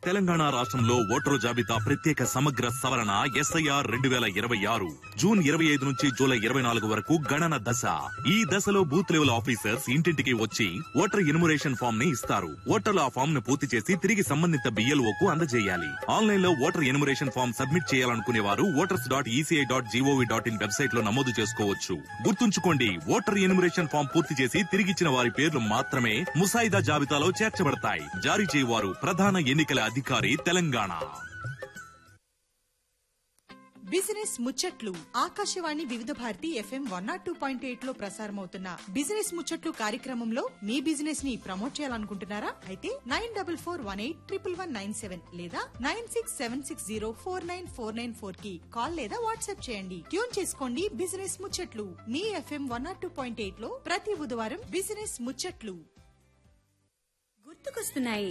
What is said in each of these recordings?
తెలంగాణ రాష్ట్రంలో ఓటరు జాబితా ప్రత్యేక సమగ్ర సవరణ ఎస్ఐఆర్ రెండు వేల ఇరవై ఆరు జూన్ ఇరవై ఐదు నుంచి జూలై ఇరవై నాలుగు వరకు గణన దశ ఈ దశలో బూత్ లెవెల్ ఆఫీసర్స్ ఇంటింటికి వచ్చి ఓటర్ ఇనుమరేషన్ ఫామ్ ని ఇస్తారు ఓటర్లు ఆ ఫామ్ ను పూర్తి చేసి తిరిగి సంబంధిత బిఎల్ఓ కు అందజేయాలి ఆన్లైన్ లో ఓటర్ ఎనుమరేషన్ ఫామ్ సబ్మిట్ చేయాలనుకునే వారు voters dot ECI dot GOV dot in website లో నమోదు చేసుకోవచ్చు గుర్తుంచుకోండి ఓటర్ ఎనుమరేషన్ ఫామ్ పూర్తి చేసి తిరిగిచ్చిన వారి పేర్లు మాత్రమే ముసాయిదా జాబితాలో చేర్చబడతాయి జారీ చేయవారు ప్రధాన ఎన్నికల అధికారి తెలంగాణ బిజినెస్ ముచ్చట్లు Akashvani Vividh Bharati FM one nought two point eight లో ప్రసారమవుతున్న బిజినెస్ ముచ్చట్లు కార్యక్రమంలో మీ బిజినెస్ ని ప్రమోట్ చేయాలనుకుంటున్నారా అయితే nine double four one eight triple one nine seven లేదా nine six seven six zero four nine four nine four కి కాల్ లేదా వాట్సాప్ చేయండి ట్యూన్ చేసుకోండి బిజినెస్ ముచ్చట్లు మీ FM one nought two point eight లో ప్రతి బుధవారం బిజినెస్ ముచ్చట్లు గుర్తుకొస్తున్నాయి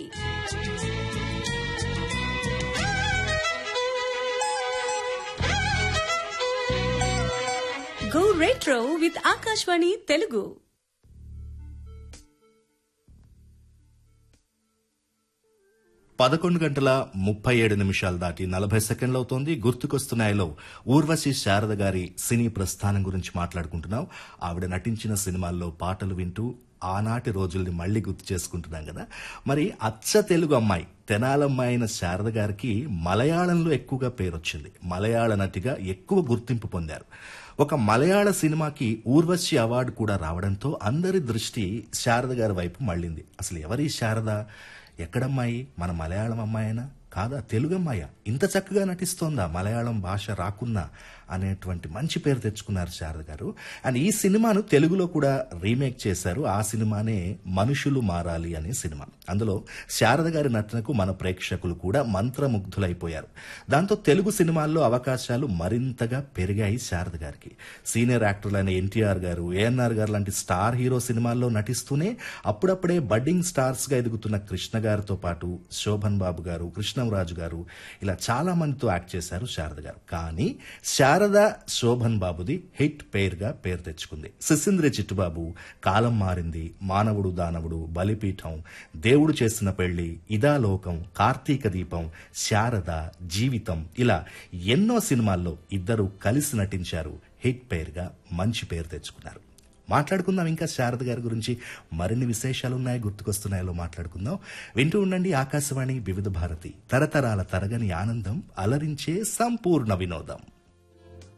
go retro with Akashvani Telugu పదకొండు గంటల ముప్పై ఏడు నిమిషాలు దాటి నలభై సెకండ్లు అవుతోంది గుర్తుకొస్తున్నాయిలో ఊర్వశి శారద గారి సినీ ప్రస్థానం గురించి మాట్లాడుకుంటున్నాం ఆవిడ నటించిన సినిమాల్లో పాటలు వింటూ ఆనాటి రోజుల్ని మళ్ళీ గుర్తు చేసుకుంటున్నాం కదా మరి అచ్చ తెలుగు అమ్మాయి తెనాలమ్మాయి అయిన శారద గారికి మలయాళంలో ఎక్కువగా పేరొచ్చింది మలయాళ నటిగా ఎక్కువ గుర్తింపు పొందారు ఒక మలయాళ సినిమాకి ఊర్వశి అవార్డు కూడా రావడంతో అందరి దృష్టి శారద గారి వైపు మళ్ళింది అసలు ఎవరి శారద ఎక్కడమ్మాయి మన మలయాళం అమ్మాయినా కాదా తెలుగు అమ్మాయా ఇంత చక్కగా నటిస్తోందా మలయాళం భాష రాకున్నా అనేటువంటి మంచి పేరు తెచ్చుకున్నారు శారద గారు అండ్ ఈ సినిమాను తెలుగులో కూడా రీమేక్ చేశారు ఆ సినిమానే మనుషులు మారాలి అనే సినిమా అందులో శారద గారి నటనకు మన ప్రేక్షకులు కూడా మంత్రముగ్ధులైపోయారు దాంతో తెలుగు సినిమాల్లో అవకాశాలు మరింతగా పెరిగాయి శారద గారికి సీనియర్ యాక్టర్లైన ఎన్టీఆర్ గారు ఏఎన్ఆర్ గారు లాంటి స్టార్ హీరో సినిమాల్లో నటిస్తూనే అప్పుడప్పుడే బడ్డింగ్ స్టార్స్ గా ఎదుగుతున్న కృష్ణ గారితో పాటు శోభన్ బాబు గారు కృష్ణంరాజు గారు ఇలా చాలా మందితో యాక్ట్ చేశారు శారద గారు కానీ శారద శోభన్ బాబుది హిట్ పేర్ గా పేరు తెచ్చుకుంది సిసింద్రి చిట్టుబాబు కాలం మారింది మానవుడు దానవుడు బలిపీఠం దేవుడు చేసిన పెళ్లి ఇదా లోకం కార్తీక దీపం శారద జీవితం ఇలా ఎన్నో సినిమాల్లో ఇద్దరు కలిసి నటించారు హిట్ పేర్ గా మంచి పేరు తెచ్చుకున్నారు మాట్లాడుకుందాం ఇంకా శారద గారి గురించి మరిన్ని విశేషాలు ఉన్నాయి గుర్తుకొస్తున్నాయో మాట్లాడుకుందాం వింటూ ఉండండి ఆకాశవాణి వివిధ భారతి తరతరాల తరగని ఆనందం అలరించే సంపూర్ణ వినోదం